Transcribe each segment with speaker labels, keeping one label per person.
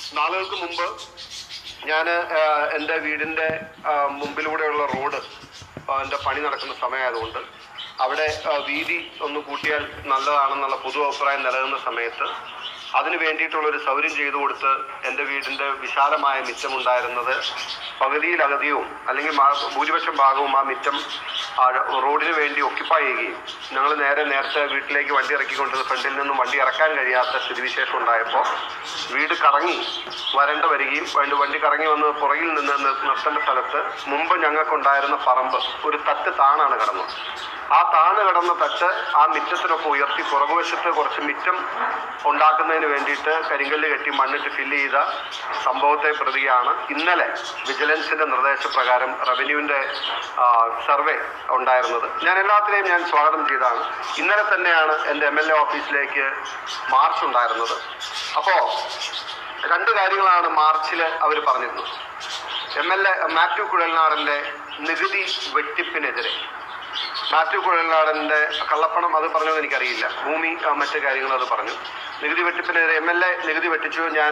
Speaker 1: നാളുകൾക്ക് മുമ്പ് ഞാൻ എൻ്റെ വീടിൻ്റെ ആ, മുമ്പിലൂടെയുള്ള റോഡ് ആ, എൻ്റെ പണി നടക്കുന്ന സമയമായതുകൊണ്ട് അവിടെ ആ, വീതി ഒന്ന് കൂട്ടിയാൽ നല്ലതാണെന്നുള്ള പൊതു അഭിപ്രായം നിലനിന്ന സമയത്ത് അതിന് വേണ്ടിയിട്ടുള്ള ഒരു സൗകര്യം ചെയ്തു കൊടുത്ത് എൻ്റെ വീടിൻ്റെ വിശാലമായ മിറ്റമുണ്ടായിരുന്നത് പകുതിയിലധികവും അല്ലെങ്കിൽ മാ- ഭൂരിപക്ഷം ഭാഗവും ആ മിറ്റം ആ റോഡിന് വേണ്ടി ഒക്യുപ്പൈ ചെയ്യുകയും ഞങ്ങൾ നേരെ നേരത്തെ വീട്ടിലേക്ക് വണ്ടി ഇറക്കിക്കൊണ്ടിരുന്ന ഫ്രണ്ടിൽ നിന്നും വണ്ടി ഇറക്കാൻ കഴിയാത്ത സ്ഥിതിവിശേഷം ഉണ്ടായപ്പോൾ വീട് കറങ്ങി വരേണ്ട വരികയും വണ്ടി വണ്ടി കറങ്ങി വന്ന് പുറകിൽ നിന്ന് നിർ- നിർത്തേണ്ട സ്ഥലത്ത് മുമ്പ് ഞങ്ങൾക്കുണ്ടായിരുന്ന പറമ്പ് ഒരു തട്ട് താണാണ് കിടന്നത് ആ താണ് കിടന്ന തട്ട് ആ മിറ്റത്തിനൊപ്പം ഉയർത്തി പുറകുവശത്ത് കുറച്ച് മിറ്റം ഉണ്ടാക്കുന്നതിന് വേണ്ടിയിട്ട് കരിങ്കല്ല് കെട്ടി മണ്ണിട്ട് ഫില്ല് ചെയ്ത സംഭവത്തെ പ്രതിയാണ് ഇന്നലെ വിജിലൻസിന്റെ നിർദ്ദേശപ്രകാരം റവന്യൂവിന്റെ സർവേ ഉണ്ടായിരുന്നത് ഞാൻ എല്ലാത്തിനെയും ഞാൻ സ്വാഗതം ചെയ്താണ് ഇന്നലെ തന്നെയാണ് എൻ്റെ എം എൽ എ ഓഫീസിലേക്ക് മാർച്ച് ഉണ്ടായിരുന്നത് അപ്പോൾ രണ്ട് കാര്യങ്ങളാണ് മാർച്ചിൽ അവർ പറഞ്ഞിരുന്നത് എം എൽ എ മാത്യു കുഴൽനാടൻ്റെ നികുതി വെട്ടിപ്പിനെതിരെ മാത്യു കുഴൽനാടൻ്റെ കള്ളപ്പണം അത് പറഞ്ഞത് എനിക്കറിയില്ല ഭൂമി ആ, മറ്റു കാര്യങ്ങൾ അത് പറഞ്ഞു നികുതി വെട്ടിപ്പിനെതിരെ എം എൽ എ നികുതി വെട്ടിച്ചു ഞാൻ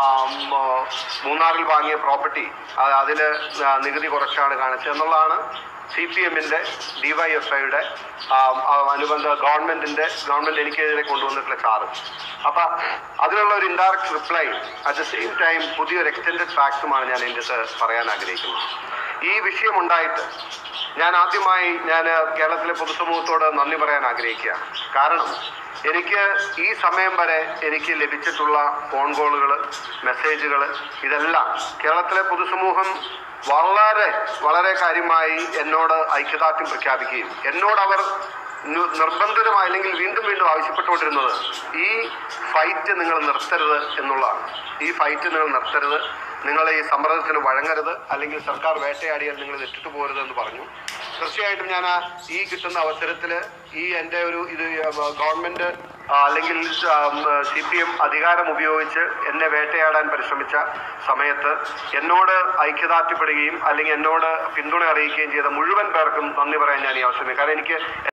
Speaker 1: മൂന്നാറിൽ വാങ്ങിയ പ്രോപ്പർട്ടി അതിൽ നികുതി കുറച്ചാണ് കാണിച്ചത് എന്നുള്ളതാണ് സി പി എമ്മിൻ്റെ ഡിവൈഎഫ്ഐയുടെ അനുബന്ധ ഗവൺമെന്റിന്റെ ഗവൺമെന്റ് എനിക്കെതിരെ കൊണ്ടുവന്നിട്ടുള്ള ചാർജ് അപ്പൊ അതിനുള്ള ഒരു indirect reply at the same time പുതിയൊരു എക്സ്റ്റെൻഡഡ് ഫാക്സുമാണ് ഞാൻ എൻ്റെ അടുത്ത് പറയാൻ ആഗ്രഹിക്കുന്നത് ഈ വിഷയം ഉണ്ടായിട്ട് ഞാൻ ആദ്യമായി ഞാൻ കേരളത്തിലെ പൊതുസമൂഹത്തോട് നന്ദി പറയാൻ ആഗ്രഹിക്കുകയാണ് കാരണം എനിക്ക് ഈ സമയം വരെ എനിക്ക് ലഭിച്ചിട്ടുള്ള ഫോൺ കോളുകൾ മെസ്സേജുകൾ ഇതെല്ലാം കേരളത്തിലെ പൊതുസമൂഹം വളരെ വളരെ കാര്യമായി എന്നോട് ഐക്യദാർഢ്യം പ്രഖ്യാപിക്കുകയും എന്നോട് അവർ നി- നിർബന്ധിതമായി അല്ലെങ്കിൽ വീണ്ടും വീണ്ടും ആവശ്യപ്പെട്ടുകൊണ്ടിരുന്നത് ഈ ഫൈറ്റ് നിങ്ങൾ നിർത്തരുത് എന്നുള്ളതാണ് ഈ ഫൈറ്റ് നിങ്ങൾ നിർത്തരുത് നിങ്ങൾ ഈ സമ്മർദ്ദത്തിന് വഴങ്ങരുത് അല്ലെങ്കിൽ സർക്കാർ വേട്ടയാടിയാൽ നിങ്ങൾ ഇട്ടിട്ട് പോരുത് എന്ന് പറഞ്ഞു തീർച്ചയായിട്ടും ഞാൻ ആ ഈ കിട്ടുന്ന അവസരത്തിൽ ഈ എൻ്റെ ഒരു ഇത് ഗവൺമെന്റ് ആ, അല്ലെങ്കിൽ സി പി എം അധികാരം ഉപയോഗിച്ച് എന്നെ വേട്ടയാടാൻ പരിശ്രമിച്ച സമയത്ത് എന്നോട് ഐക്യദാർഢ്യപ്പെടുകയും അല്ലെങ്കിൽ എന്നോട് പിന്തുണ അറിയിക്കുകയും ചെയ്ത മുഴുവൻ പേർക്കും നന്ദി പറയാൻ ഞാൻ ഈ അവസരം കാരണം എനിക്ക്